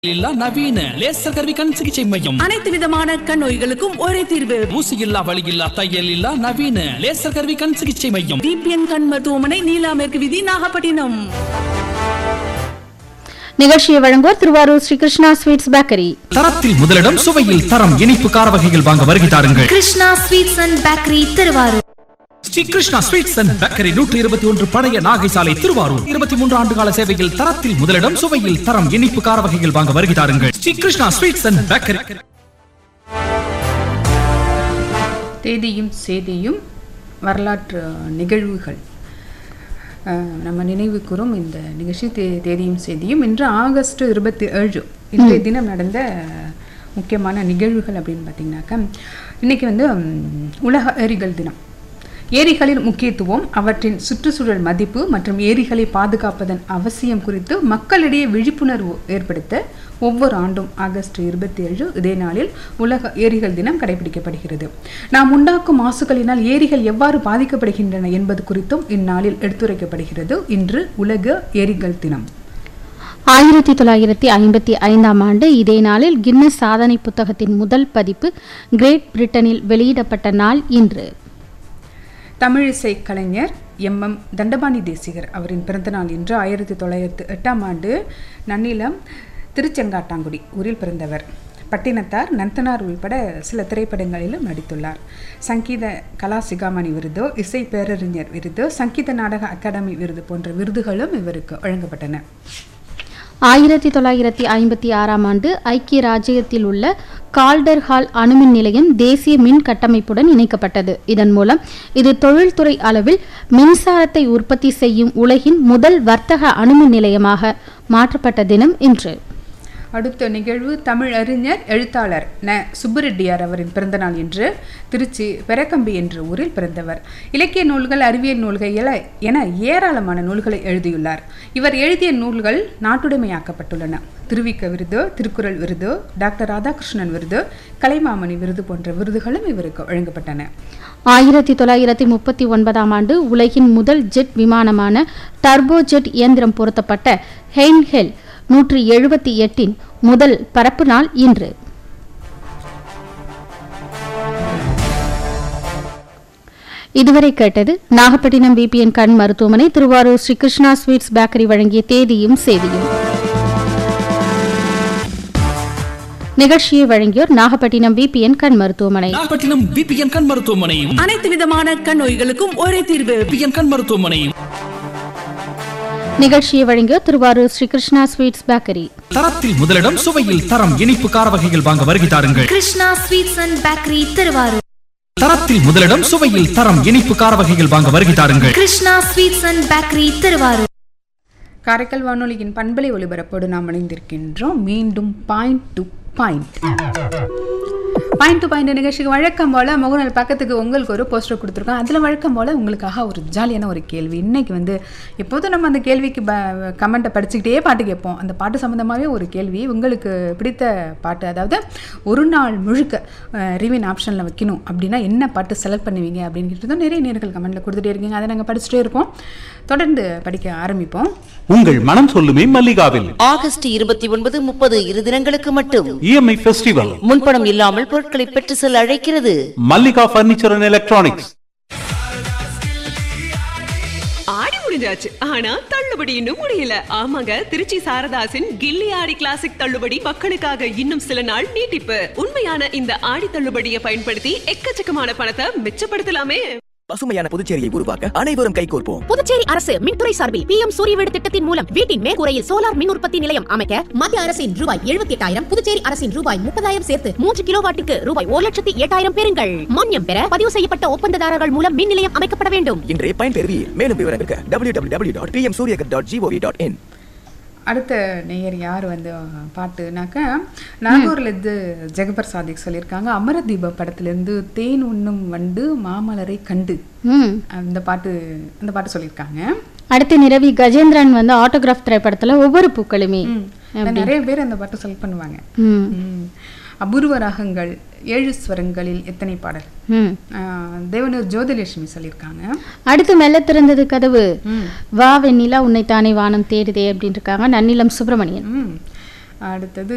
இல்லா நவீன லேசர் கருவி கண் சிகிச்சை மையம் அனைத்து விதமான கண் நோய்களுக்கும் ஒரே தீர்வு ஊசி இல்லா வலி இல்லா தையல் இல்லா நவீன லேசர் கருவி கண் சிகிச்சை மையம் டிபிஎன் கண் மருத்துவமனை நீலா மேற்கு விதி நாகப்பட்டினம் நிகழ்ச்சியை வழங்குவோர் திருவாரூர் ஸ்ரீ கிருஷ்ணா ஸ்வீட்ஸ் பேக்கரி தரத்தில் முதலிடம் சுவையில் தரம் இனிப்பு கார வகைகள் வாங்க வருகை தாருங்கள் Krishna sweets and bakery Tiruvarur Sri Krishna sweets and bakery நூற்றி இருபத்தி ஒன்று பழைய நாகை சாலை திருவாரூர் இருபத்தி மூன்று ஆண்டு கால சேவையில் தரத்தில் முதலிடம் சுவையில் தரம் இனிப்பு கார வகைகள் வாங்க வருகை தாருங்கள் Sri Krishna sweets and bakery தேதியும் சேதியும் வரலாற்று நிகழ்வுகள் அஹ், நம்ம நினைவு கூறும் இந்த நிகழ்ச்சி தே தேதியும் சேதியும் இன்று ஆகஸ்ட் இருபத்தி ஏழு இன்றைய தினம் நடந்த முக்கியமான நிகழ்வுகள் அப்படின்னு பார்த்தீங்கன்னாக்கா இன்னைக்கு வந்து ம், உலக ஏரிகள் தினம் ஏரிகளின் முக்கியத்துவம் அவற்றின் சுற்றுச்சூழல் மதிப்பு மற்றும் ஏரிகளை பாதுகாப்பதன் அவசியம் குறித்து மக்களிடையே விழிப்புணர்வு ஏற்படுத்த ஒவ்வொரு ஆண்டும் ஆகஸ்ட் இருபத்தி ஏழு இதே நாளில் உலக ஏரிகள் தினம் கடைபிடிக்கப்படுகிறது நாம் உண்டாக்கும் மாசுகளினால் ஏரிகள் எவ்வாறு பாதிக்கப்படுகின்றன என்பது குறித்தும் இந்நாளில் எடுத்துரைக்கப்படுகிறது இன்று உலக ஏரிகள் தினம் ஆயிரத்தி தொள்ளாயிரத்தி ஐம்பத்தி ஐந்தாம் ஆண்டு இதே நாளில் கின்னஸ் சாதனை புத்தகத்தின் முதல் பதிப்பு கிரேட் பிரிட்டனில் வெளியிடப்பட்ட நாள் இன்று தமிழிசை கலைஞர் எம் எம் தண்டபாணி தேசிகர் அவரின் பிறந்தநாள் இன்று ஆயிரத்தி தொள்ளாயிரத்து எட்டாம் ஆண்டு நன்னிலம் திருச்செங்காட்டாங்குடி ஊரில் பிறந்தவர் பட்டினத்தார் நந்தனார் உள்பட சில திரைப்படங்களிலும் நடித்துள்ளார் சங்கீத கலா சிகாமணி விருது இசை பேரறிஞர் விருது சங்கீத நாடக அகாடமி விருது போன்ற விருதுகளும் இவருக்கு வழங்கப்பட்டன ஆயிரத்தி தொள்ளாயிரத்தி ஐம்பத்தி ஆறாம் ஆண்டு ஐக்கிய ராஜ்யத்தில் உள்ள கால்டர் ஹால் அணுமின் நிலையம் தேசிய மின் கட்டமைப்புடன் இணைக்கப்பட்டது இதன் மூலம் இது தொழில்துறை அளவில் மின்சாரத்தை உற்பத்தி செய்யும் உலகின் முதல் வர்த்தக அணுமின் நிலையமாக மாற்றப்பட்ட தினம் இன்று அடுத்த நிகழ்வு தமிழ் அறிஞர் எழுத்தாளர் ந சுப்புரெட்டியார் அவரின் பிறந்தநாள் என்று திருச்சி பெரக்கம்பி என்ற ஊரில் பிறந்தவர் இலக்கிய நூல்கள் அறிவியல் நூல்கள் எல என ஏராளமான நூல்களை எழுதியுள்ளார் இவர் எழுதிய நூல்கள் நாட்டுடைமையாக்கப்பட்டுள்ளன திருவிக்க விருது திருக்குறள் விருது டாக்டர் ராதாகிருஷ்ணன் விருது கலைமாமணி விருது போன்ற விருதுகளும் இவருக்கு வழங்கப்பட்டன ஆயிரத்தி தொள்ளாயிரத்தி முப்பத்தி ஒன்பதாம் ஆண்டு உலகின் முதல் ஜெட் விமானமான டர்போ ஜெட் இயந்திரம் பொருத்தப்பட்ட ஹெய்ன்ஹெல் நூற்றி எழுபத்தி எட்டின் முதல் பரப்பு நாள் இன்று இதுவரை கேட்டது நாகப்பட்டினம் பிபிஎன் கண் மருத்துவமனை திருவாரூர் ஸ்ரீ கிருஷ்ணா ஸ்வீட்ஸ் பேக்கரி வழங்கிய தேதியும் சேதியும் நிகழ்ச்சியை வழங்கியோர் நாகப்பட்டினம் பிபிஎன் கண் மருத்துவமனை நாகப்பட்டினம் பிபிஎன் கண் மருத்துவமனை அனைத்து விதமான கண் நோய்களுக்கும் ஒரே தீர்வு பிபிஎன் கண் மருத்துவமனை நிகழ்ச்சியை வழங்கியோர் திருவாரூர் ஸ்ரீ கிருஷ்ணா ஸ்வீட்ஸ் பேக்கரி தரத்தில் முதலிடம் சுவையில் தரம் இனிப்பு கார வகைகள் வாங்க வருகை தாருங்கள் Krishna sweets and bakery Thiruvarur தரத்தில் முதலிடம் சுவையில் தரம் இனிப்பு கார வகைகள் வாங்க வருகை தாருங்கள் Krishna sweets and bakery Thiruvarur Karaikal வானொலியின் பண்பலை ஒலிபரப்போடு நாம் இணைந்திருக்கின்றோம் மீண்டும் point to point point to point நிகழ்ச்சிக்கு வழக்கம் போல் முகநூல் பக்கத்துக்கு உங்களுக்கு ஒரு போஸ்டர் கொடுத்துருக்கோம் அதில் வழக்கம் போல் உங்களுக்காக ஒரு ஜாலியான ஒரு கேள்வி இன்னைக்கு வந்து எப்போதும் நம்ம அந்த கேள்விக்கு ப கமெண்ட்டை படிச்சுக்கிட்டே பாட்டு கேட்போம் அந்த பாட்டு சம்மந்தமாகவே ஒரு கேள்வி உங்களுக்கு பிடித்த பாட்டு அதாவது ஒரு நாள் முழுக்க ரிவின் ஆப்ஷனில் வைக்கணும் அப்படின்னா என்ன பாட்டு செலக்ட் பண்ணுவீங்க அப்படின்னு கேட்டு நிறைய நேர்கள் கமெண்ட்டில் கொடுத்துட்டே இருக்கீங்க அதை நாங்கள் படிச்சுட்டே இருப்போம் தொடர்ந்து படிக்க ஆரம்பிப்போம் உங்கள் மனம் சொல்லுமே மல்லிகாவில் ஆகஸ்ட் இருபத்தி ஒன்பது முப்பது இரு தினங்களுக்கு மட்டும் இஎம்ஐ ஃபெஸ்டிவல் முன்பணம் இல்லாமல் பொருட்களை பெற்று செல்ல அழைக்கிறது மல்லிகா பர்னிச்சர் அண்ட் எலக்ட்ரானிக்ஸ் ஆடி முடிஞ்சாச்சு ஆனா தள்ளுபடி இன்னும் முடியல ஆமாங்க திருச்சி சாரதாசின் கில்லி ஆடி கிளாசிக் தள்ளுபடி மக்களுக்காக இன்னும் சில நாள் நீட்டிப்பு உண்மையான இந்த ஆடி தள்ளுபடியை பயன்படுத்தி எக்கச்சக்கமான பணத்தை மிச்சப்படுத்தலாமே பசுமையான புதுச்சேரியை உருவாக்க அனைவரும் கைகோர்ப்போம் புதுச்சேரி அரசு மின்துறை சார்பில் பி எம் சூரிய வீடு திட்டத்தின் மூலம் வீட்டின் மேற்கூரையில் சோலார் மின் உற்பத்தி நிலையம் அமைக்க மத்திய அரசின் ரூபாய் எழுபத்தி எட்டாயிரம் புதுச்சேரி அரசின் ரூபாய் முப்பதாயிரம் சேர்த்து மூன்று கிலோ வாட்டுக்கு ரூபாய் ஒரு லட்சத்தி எட்டாயிரம் பெறுங்கள் மானியம் பெற பதிவு செய்யப்பட்ட ஒப்பந்ததாரர்கள் மூலம் மின் நிலையம் அமைக்கப்பட வேண்டும் இன்றைய பயன்பெறுவீர் மேலும் விவரங்களுக்கு W W W dot PM Suryaghar dot GOV dot in அடுத்த நேயர் யார் வந்து பாட்டுனாக்கா நாகூர்லேருந்து ஜெகபர் சாதிக் சொல்லியிருக்காங்க அமரதீப படத்துலேருந்து தேன் உண்ணும் வண்டு மாமலரை கண்டு ம் அந்த பாட்டு அந்த பாட்டு சொல்லியிருக்காங்க அடுத்து நிரவி கஜேந்திரன் வந்து ஆட்டோகிராஃப் திரைப்படத்துல ஒவ்வொரு பூக்களுமே அதான் நிறைய பேர் அந்த பாட்டு செலக்ட் பண்ணுவாங்க ம் ம். அபூர்வ ராகங்கள் ஏழு ஸ்வரங்களில் எத்தனை பாடல் ம் ஆஹ் தேவனூர் ஜோதிலட்சுமி சொல்லியிருக்காங்க அடுத்து மெல்ல திறந்தது கதவு வா வெண்ணிலா உன்னை தானே வானம் தேடுதே அப்படின்னு இருக்காங்க நன்னிலம் சுப்பிரமணியன் ம் அடுத்தது